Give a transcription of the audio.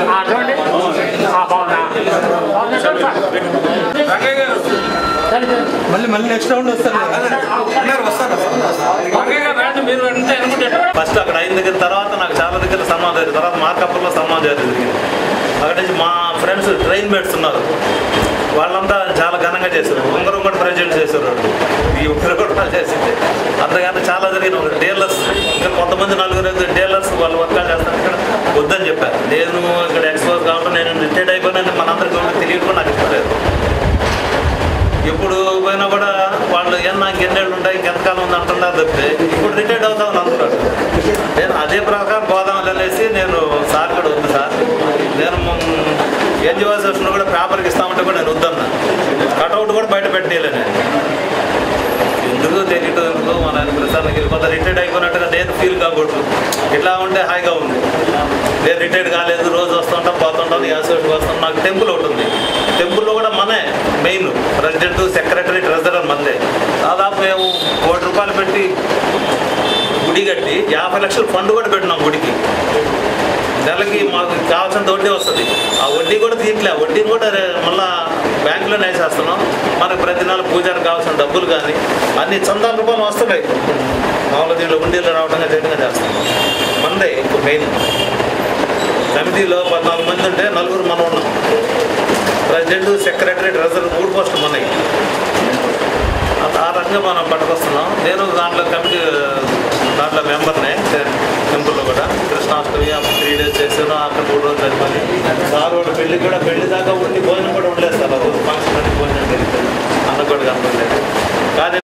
ఆ, చూడండి ఆ, బాగుందా బాగుందా చూడండి సార్. సరే, సరే. మళ్ళీ మళ్ళీ నెక్స్ట్ రౌండ్ వస్తారు ఫస్ట్ అక్కడ అయిన దగ్గర తర్వాత నాకు చాలా దగ్గర సన్మానం జరిగింది తర్వాత మార్కప్పర్లో సన్మానం జరిగింది అక్కడ నుంచి మా ఫ్రెండ్స్ ట్రైన్ మేట్స్ ఉన్నారు వాళ్ళంతా చాలా ఘనంగా చేశారు ఉంగరం కూడా ప్రజెంట్ చేశారు ఈ ఉంగరం కూడా చేసింది అంతగానే చాలా జరిగిన డీలర్స్ ఇంకా కొంతమంది నలుగురు ఐదు డీలర్స్ వాళ్ళు వర్కాలు చేస్తారు ఇక్కడ వద్దని చెప్పారు నేను ఇక్కడ ఎక్స్పోజ్ కాబట్టి నేను రిటైర్డ్ అయిపోయినా మనందరికీ ఎవరికి తెలియకుండా నాకు ఇష్టలేదు ఎప్పుడు పోయినా కూడా వాళ్ళు ఏం నాకు ఎన్నేళ్ళు ఉంటాయి ఇంకెంతకాలం ఉంది అంటున్నారు తప్పితే ఇప్పుడు రిటైర్డ్ అవుతామని అంటున్నారు నేను అదే ప్రకారం పోదామని అనేసి నేను సార్ కూడా వద్దు సార్ నేను ఎన్జిఓ అసోసియేషన్ కూడా పేపర్కి ఇస్తామంటే కూడా నేను వద్దన్నా కట్అవుట్ కూడా బయట పెట్టేయలే నేను ఎందుకు తెలియదు ఎందుకు మన ప్రసాదానికి కొంత రిటైర్డ్ అయిపోయినట్టుగా నేను ఫీల్ కాకూడదు ఇట్లా ఉంటే హాయిగా ఉంది నేను రిటైర్డ్ కాలేదు రోజు వస్తుంటాం పోతుంటాం ఈ అసోసియేషన్ వస్తాం నాకు టెంపుల్ ఒకటి ఉంది టెంపుల్లో కూడా మనే మెయిన్ ప్రెసిడెంట్ సెక్రటరీ ట్రెజరర్ మందే దాదాపు మేము కోటి రూపాయలు పెట్టి గుడి కట్టి యాభై లక్షల ఫండ్ కూడా పెట్టినాం గుడికి నెలకి మాకు కావాల్సినంత వడ్డీ వస్తుంది ఆ వడ్డీ కూడా తీయట్లే ఆ వడ్డీని కూడా రే- మళ్ళా బ్యాంకులో వేసేస్తున్నాం మనకు ప్రతి నెల పూజారికి కావాల్సిన డబ్బులు కానీ అన్ని చందాల రూపాయలు వస్తున్నాయి మామూలు దీంట్లో ఉండీలు రావడంగా చేయడంగా చేస్తాం మందే ఇప్పుడు మెయిన్ కమిటీలో పద్నాలుగు మంది ఉంటే నలుగురు మనం ఉన్నాం ప్రెసిడెంట్ సెక్రటరీ ట్రెజరర్ మూడు పోస్టులు ఉన్నాయి ఆ- ఆ రకంగా మనం పట్టుకొస్తున్నాం నేను దాంట్లో కమిటీ దాంట్లో మెంబర్నే టెంపుల్లో కూడా కృష్ణాష్టమి అప్పుడు త్రీ డేస్ చేసాను అక్కడ మూడు రోజులు జరిపాలి సార్ వాళ్ళ పెళ్లి కూడా పెళ్లి దాకా